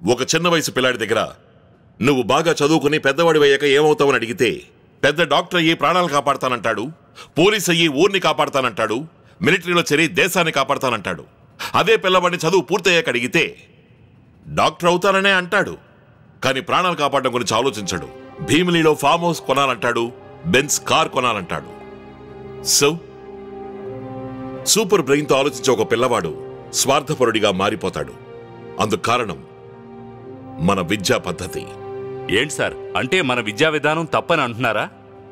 ఒక చిన్న వయసు పిల్లాడి దగ్గర నువ్వు బాగా చదువుకుని పెద్దవాడి అయ్యాక ఏమవుతావని అడిగితే పెద్ద డాక్టర్ అయ్యి ప్రాణాలు కాపాడతానంటాడు పోలీస్ అయ్యి ఊరిని కాపాడతానంటాడు మిలిటరీలో చేరి దేశాన్ని కాపాడతానంటాడు అదే పిల్లవాడిని చదువు పూర్తయ్యాక అడిగితే డాక్టర్ అవుతాననే అంటాడు కానీ ప్రాణాలు కాపాడడం గురించి ఆలోచించడు భీమిలిలో ఫామ్ హౌస్ కొనాలంటాడు బెన్స్ కార్ కొనాలంటాడు సో సూపర్ బ్రెయిన్తో ఆలోచించే ఒక పిల్లవాడు స్వార్థపరుడిగా మారిపోతాడు అందుకు కారణం మన విద్యా పద్ధతి ఏంటి సార్ అంటే మన విద్యా విధానం తప్పని అంటున్నారా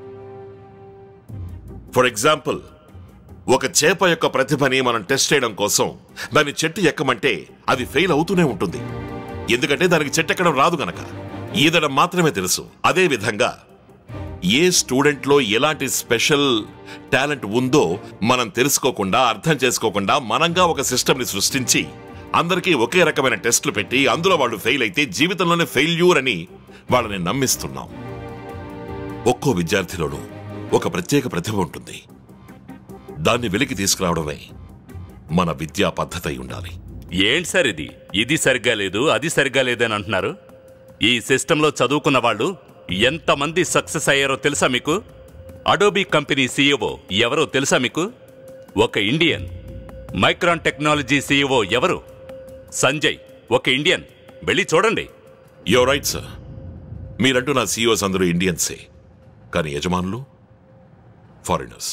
ఫర్ ఎగ్జాంపుల్ ఒక చేప యొక్క ప్రతిభని మనం టెస్ట్ చేయడం కోసం దాని చెట్టు ఎక్కమంటే అది ఫెయిల్ అవుతూనే ఉంటుంది ఎందుకంటే దానికి చెట్టు ఎక్కడం రాదు గనక ఈదడం మాత్రమే తెలుసు అదే విధంగా ఏ స్టూడెంట్లో ఎలాంటి స్పెషల్ టాలెంట్ ఉందో మనం తెలుసుకోకుండా అర్థం చేసుకోకుండా మనంగా ఒక సిస్టమ్ని సృష్టించి అందరికీ ఒకే రకమైన టెస్టులు పెట్టి అందులో వాళ్ళు ఫెయిల్ అయితే జీవితంలోనే ఫెయిల్యూర్ అని వాళ్ళని నమ్మిస్తున్నాం ఒక్కో విద్యార్థిలోనూ ఒక ప్రత్యేక ప్రతిభ ఉంటుంది దాన్ని వెలికి తీసుకురావడమే మన విద్యా పద్ధతి అయి ఉండాలి ఏంటి సార్ ఇది ఇది సరిగ్గా లేదు అది సరిగ్గా లేదని అంటున్నారు ఈ సిస్టంలో చదువుకున్న వాళ్ళు ఎంతమంది సక్సెస్ అయ్యారో తెలుసా మీకు అడోబీ కంపెనీ సీఈఓ ఎవరో తెలుసా మీకు ఒక ఇండియన్ మైక్రాన్ టెక్నాలజీ సీఈఓ ఎవరు సంజయ్ ఒక ఇండియన్ వెళ్ళి చూడండి యో రైట్ సార్ మీరంటూ నా సీఈఓస్ అందరూ ఇండియన్సే కానీ యజమానులు ఫారినర్స్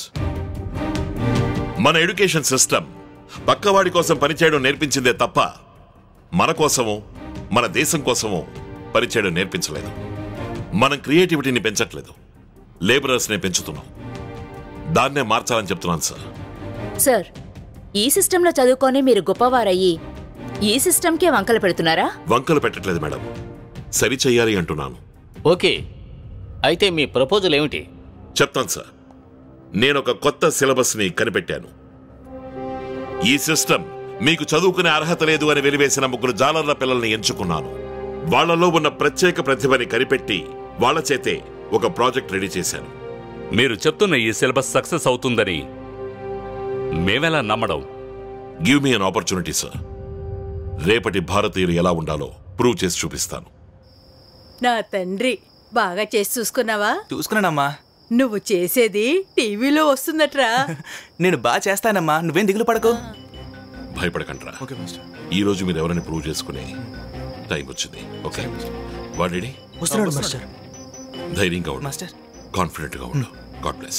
మన ఎడ్యుకేషన్ సిస్టమ్ పక్కవాడి కోసం పనిచేయడం నేర్పించిందే తప్ప మన కోసమో మన దేశం కోసమో పనిచేయడం నేర్పించలేదు మనం క్రియేటివిటీని పెంచట్లేదు లేబరర్స్నే పెంచుతున్నాం దాన్నే మార్చాలని చెప్తున్నాను సార్ సార్ ఈ సిస్టంలో చదువుకొని మీరు గొప్పవారయ్యి ఈ సిస్టంకే వంకలు పెడుతున్నారా వంకలు పెట్టట్లేదు మేడం సరి చెయ్యాలి అంటున్నాను ఓకే అయితే మీ ప్రపోజల్ ఏమిటి చెప్తాను సార్ నేను ఒక కొత్త సిలబస్ని కనిపెట్టాను ఈ సిస్టమ్ మీకు చదువుకునే అర్హత లేదు అని వెలివేసిన ముగ్గురు జాలర్ల పిల్లల్ని ఎంచుకున్నాను వాళ్ళలో ఉన్న ప్రత్యేక ప్రతిభని కనిపెట్టి వాళ్ళ చేతే ఒక ప్రాజెక్ట్ రెడీ చేశాను మీరు చెప్తున్న ఈ సిలబస్ సక్సెస్ అవుతుందని మేమెలా నమ్మడం give me an opportunity sir రేపటి భారతీయులు ఎలా ఉండాలో ప్రూవ్ చేసి చూపిస్తాను నా తండ్రి బాగా చేసి చూసుకున్నావా చూసుకున్నానమ్మా నువ్వు చేసేది టీవీలో వస్తుందట్రా నేను బాగా చేస్తానమ్మా నువ్వేం దిగులు పడకు భయపడకండ్రా ఓకే మాస్టర్ ఈ రోజు మీరు ఎవరైనా ప్రూవ్ చేసుకునే టైం వచ్చింది ఓకే వాడి వస్తున్నాడు మాస్టర్ ధైర్యంగా ఉండు మాస్టర్ కాన్ఫిడెంట్ గా ఉండు గాడ్ బ్లెస్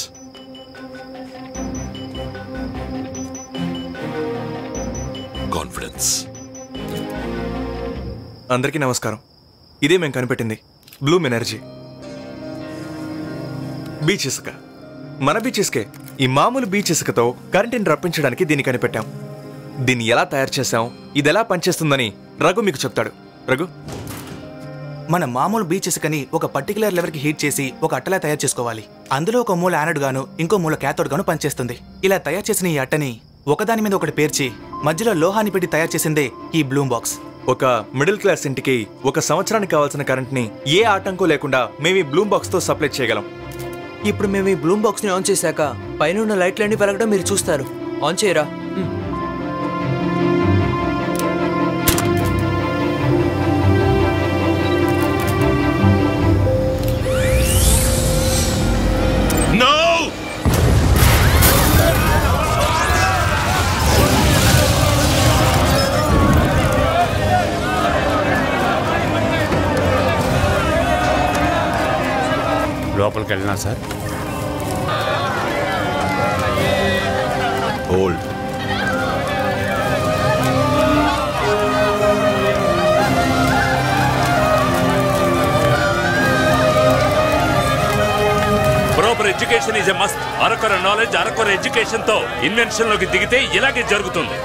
కాన్ఫిడెన్స్ అందరికీ నమస్కారం ఇదే మేము కనిపెట్టింది బ్లూమ్ ఎనర్జీ బీచ్ ఇసుక మన బీచ్ ఇసుకే ఈ మామూలు బీచ్ ఇసుకతో కరెంటుని రప్పించడానికి దీన్ని కనిపెట్టాం దీన్ని ఎలా తయారు చేసాం ఇది ఎలా పనిచేస్తుందని రఘు మీకు చెప్తాడు రఘు మన మామూలు బీచ్ ఇసుకని ఒక పర్టికులర్ లెవెల్కి హీట్ చేసి ఒక అట్టలా తయారు చేసుకోవాలి అందులో ఒక మూల యానడ్ గాను ఇంకో మూల క్యాథోడ్ గాను పనిచేస్తుంది ఇలా తయారు చేసిన ఈ అట్టని ఒకదాని మీద ఒకటి పేర్చి మధ్యలో లోహాన్ని పెట్టి తయారు చేసిందే ఈ బ్లూమ్ బాక్స్ ఒక మిడిల్ క్లాస్ ఇంటికి ఒక సంవత్సరానికి కావాల్సిన కరెంట్ని ఏ ఆటంకం లేకుండా మేము ఈ బ్లూమ్ బాక్స్తో సప్లై చేయగలం ఇప్పుడు మేము ఈ బ్లూమ్ బాక్స్ ని ఆన్ చేశాక పైన ఉన్న లైట్లన్నీ వెలగడం మీరు చూస్తారు ఆన్ చేయరా మ్. నో లోపలికి వెళ్ళినా sir hold proper education is a must అరకొర నాలెడ్జ్ అరకొర ఎడ్యుకేషన్ తో ఇన్వెన్షన్ లోకి దిగితే ఇలాగే జరుగుతుంది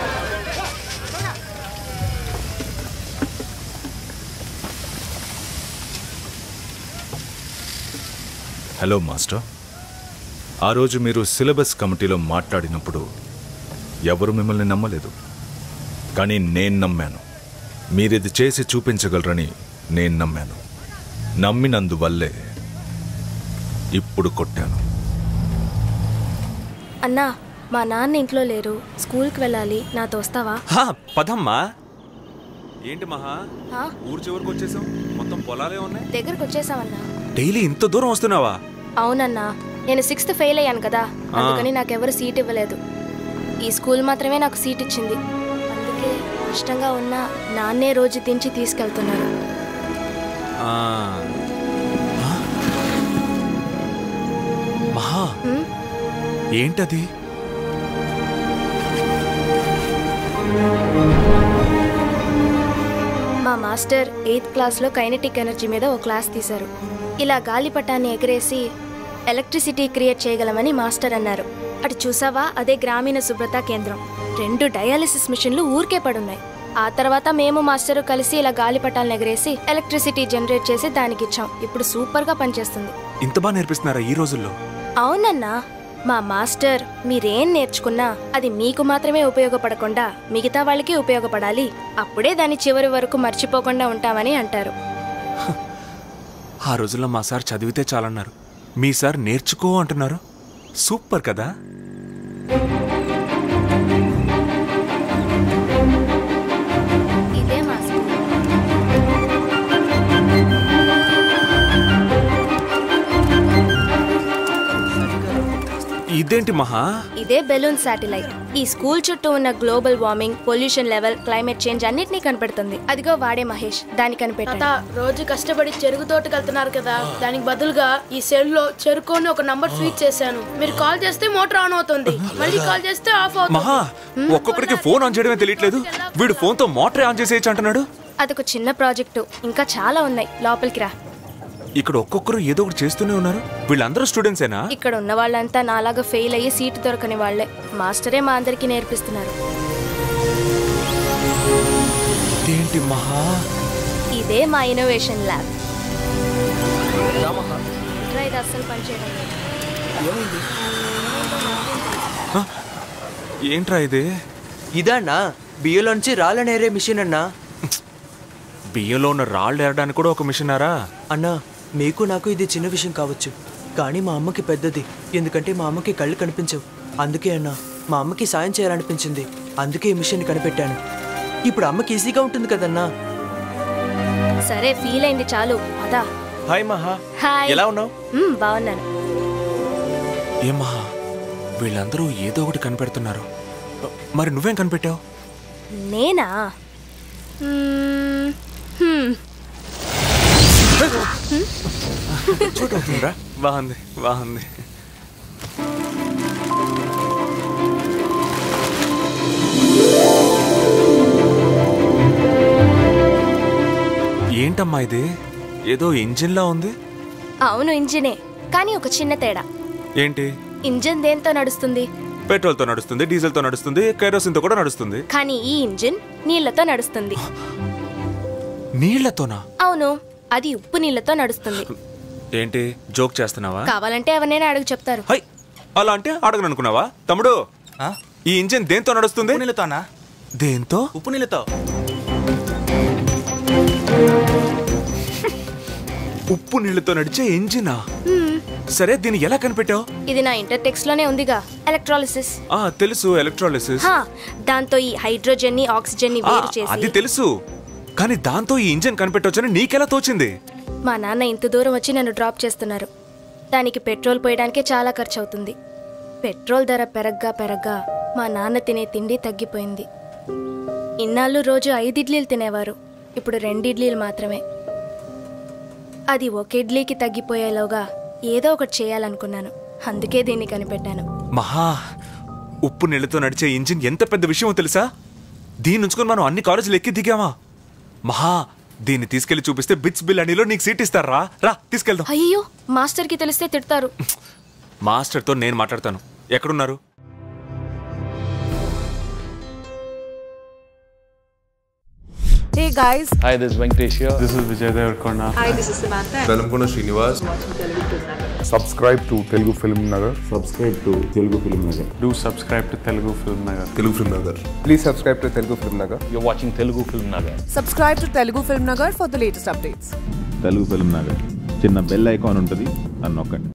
హలో మాస్టర్ ఆ రోజు మీరు సిలబస్ కమిటీలో మాట్లాడినప్పుడు ఎవరు మిమ్మల్ని నమ్మలేదు కానీ నేను నమ్మాను మీరిది చేసి చూపించగలరని నేను నమ్మాను నమ్మినందువల్లే ఇప్పుడు కొట్టాను అన్నా మా నాన్న ఇంట్లో లేరు స్కూల్కి వెళ్ళాలి నాతో వస్తావా హా, పదమ్మా ఏంటి మహా ఆ? ఊరు చివరికి వచ్చేసాం మొత్తం పొలాలే ఉన్నాయి దగ్గరకు వచ్చేసామన్నా డైలీ ఇంత దూరం వస్తున్నావా అవునన్నా నేను సిక్స్త్ ఫెయిల్ అయ్యాను కదా ఆ. అందుకని నాకెవరు సీట్ ఇవ్వలేదు ఈ స్కూల్ మాత్రమే నాకు సీట్ ఇచ్చింది అందుకే కష్టంగా ఉన్న నాన్నే రోజు దించి తీసుకెళ్తున్నారు ఆ. ఆ? మహా ఉమ్, ఏంటది మా మాస్టర్ ఎయిత్ క్లాస్లో కైనెటిక్ ఎనర్జీ మీద ఓ క్లాస్ తీశారు ఇలా గాలిపటాన్ని ఎగరేసి ఎలక్ట్రిసిటీ క్రియేట్ చేయగలమని మాస్టర్ అన్నారు అటు చూసావా అదే గ్రామీణ శుభ్రత కేంద్రం రెండు డయాలిసిస్ మిషన్లు ఊరికే పడున్నాయి ఆ తర్వాత మేము మాస్టర్ కలిసి ఇలా గాలిపటాలను ఎగరేసి ఎలక్ట్రిసిటీ జనరేట్ చేసి దానికి ఇచ్చాం ఇప్పుడు సూపర్గా పనిచేస్తుంది ఇంత బాగా నేర్పిస్తున్నారా ఈ రోజుల్లో అవునన్నా మా మాస్టర్ మీరేం నేర్చుకున్నా అది మీకు మాత్రమే ఉపయోగపడకుండా మిగతా వాళ్ళకి ఉపయోగపడాలి అప్పుడే దాని చివరి వరకు మర్చిపోకుండా ఉంటామని అంటారు ఆ రోజుల్లో మా సార్ చదివితే చాలన్నారు మీ సార్ నేర్చుకో అంటున్నారు సూపర్ కదా ఇదే మా స్కూల్ ఇదేంటి మహా ఇదే బెలూన్ శాటిలైట్ ఈ స్కూల్ చుట్టూ ఉన్న global warming pollution level climate change అన్నిటినీ కనిపెడుతుంది అదిగో వాడే మహేష్ దాని కనిపెట్టాడు తాత రోజు కష్టపడి చెరుకు తోటకి వెళ్తున్నారు కదా దానికి బదులుగా ఈ సెల్ లో చెరుకు అని ఒక నంబర్ ఫీడ్ చేశాను మీరు కాల్ చేస్తే మోటార్ ఆన్ అవుతుంది మళ్ళీ కాల్ చేస్తే ఆఫ్ మహా అవుతుంది ఒక్కొక్కడికి ఫోన్ ఆన్ చేయడమే తెలియట్లేదు వీడు ఫోన్ తో మోటార్ ఆన్ చేసేయచ్చు అంటున్నాడు అదొక చిన్న ప్రాజెక్టు ఇంకా చాలా ఉన్నాయి లోపలికి రా ఇక్కడ ఒక్కొక్కరు ఏదో ఒకటి చేస్తూనే ఉన్నారు వీళ్ళందరూ స్టూడెంట్సేనా ఇక్కడ ఉన్న వాళ్ళంతా నాలాగా ఫెయిల్ అయ్యి సీటు దొరకని వాళ్లే మాస్టరే మా అందరికీ నేర్పిస్తున్నారు ఏంటి మహా ఇదే మా ఇన్నోవేషన్ ల్యాబ్ ఇట్లా ఇది అస్సలు పనిచేయడం లేదు ఏంట్రా ఇది ఇదన్నా బియ్యంలోంచి రాళ్ళనేరే మిషన్ అన్నా బియ్యంలో ఉన్న రాళ్ళు ఏరడానికి కూడా ఒక మిషనారా అన్నా మీకు నాకు ఇది చిన్న విషయం కావచ్చు కానీ మా అమ్మకి పెద్దది ఎందుకంటే మా అమ్మకి కళ్ళు కనిపించవు అందుకే అన్నా మా అమ్మకి సాయం చేయాలనిపించింది అందుకే ఈ మిషన్ కనిపెట్టాను ఇప్పుడు అమ్మకి ఈజీగా ఉంటుంది కదన్నా సరే ఫీల్ అయింది చాలు అదా హాయ్ మహా హాయ్ ఎలా ఉన్నావు మ్మ్, బాగున్నాను ఏ మహా వీళ్ళందరూ ఏదో ఒకటి కనిపెడుతున్నారు మరి నువ్వేం కనిపెట్టావు నేనా మ్మ్, హ్మ్. చూడవుతుందిరా బాగుంది బాగుంది ఏంటమ్మా ఇది ఏదో ఇంజిన్లా ఉంది అవును ఇంజినే కానీ ఒక చిన్న తేడా ఏంటి ఇంజిన్ దేంతో నడుస్తుంది పెట్రోల్తో నడుస్తుంది డీజిల్తో నడుస్తుంది తో కూడా నడుస్తుంది కానీ ఈ ఇంజిన్ నీళ్లతో నడుస్తుంది నీళ్లతోనా అవును అది ఉప్పు నీళ్లతో నడుస్తుంది ఏంటి జోక్ చేస్తున్నావా కావాలంటే ఎవరినైనా అడుగు చెప్తారు హై అలా అంటే అడగను అనుకున్నావా తమ్ముడు ఈ ఇంజిన్ దేంతో నడుస్తుంది నీళ్ళతోనా దేంతో ఉప్పు నీళ్ళతో ఉప్పు నీళ్లతో నడిచే ఇంజినా సరే దీన్ని ఎలా కనిపెట్టావు ఇది నా ఇంటర్ టెక్స్ట్ లోనే ఉందిగా ఎలక్ట్రాలిసిస్ ఆ తెలుసు ఎలక్ట్రాలిసిస్ హా, దాంతో ఈ హైడ్రోజన్ ని ఆక్సిజన్ ని ఆ, వేరు అది చేసి తెలుసు కానీ దాంతో ఈ ఇంజిన్ కనిపెట్టొచ్చని నీకెలా తోచింది మా నాన్న ఇంత దూరం వచ్చి నన్ను డ్రాప్ చేస్తున్నారు దానికి పెట్రోల్ పోయడానికే చాలా ఖర్చు అవుతుంది పెట్రోల్ ధర పెరగ్గా పెరగ్గా మా నాన్న తినే తిండి తగ్గిపోయింది ఇన్నాళ్ళు రోజు ఐదు ఇడ్లీలు తినేవారు ఇప్పుడు రెండు ఇడ్లీలు మాత్రమే అది ఒక ఇడ్లీకి తగ్గిపోయేలోగా ఏదో ఒకటి చేయాలనుకున్నాను అందుకే దీన్ని కనిపెట్టాను మహా ఉప్పు నీళ్లతో నడిచే ఇంజిన్ ఎంత పెద్ద విషయమో తెలుసా దీన్ని ఉంచుకొని మనం అన్ని కాలేజీలు ఎక్కి దిగామా మహా దీన్ని తీసుకెళ్లి చూపిస్తే బిట్స్ బిల్ అనిలో నీకు సీట్ ఇస్తారా రా తీసుకెళ్దాం అయ్యో మాస్టర్కి తెలిస్తే తిడతారు మాస్టర్తో నేను మాట్లాడతాను ఎక్కడున్నారు Hey guys. Hi, this is Venkatesh here. This is Vijay Devarkonda. Hi, this is Samantha. Velankonda Srinivas subscribe to Telugu film Nagar subscribe to Telugu film Nagar Do subscribe to Telugu Film Nagar. Telugu film Nagar please subscribe to Telugu film Nagar You're watching Telugu Film Nagar. Subscribe to Telugu Film Nagar for the latest updates. Telugu film Nagar చిన్న bell icon ఉంటుంది అని నొక్కండి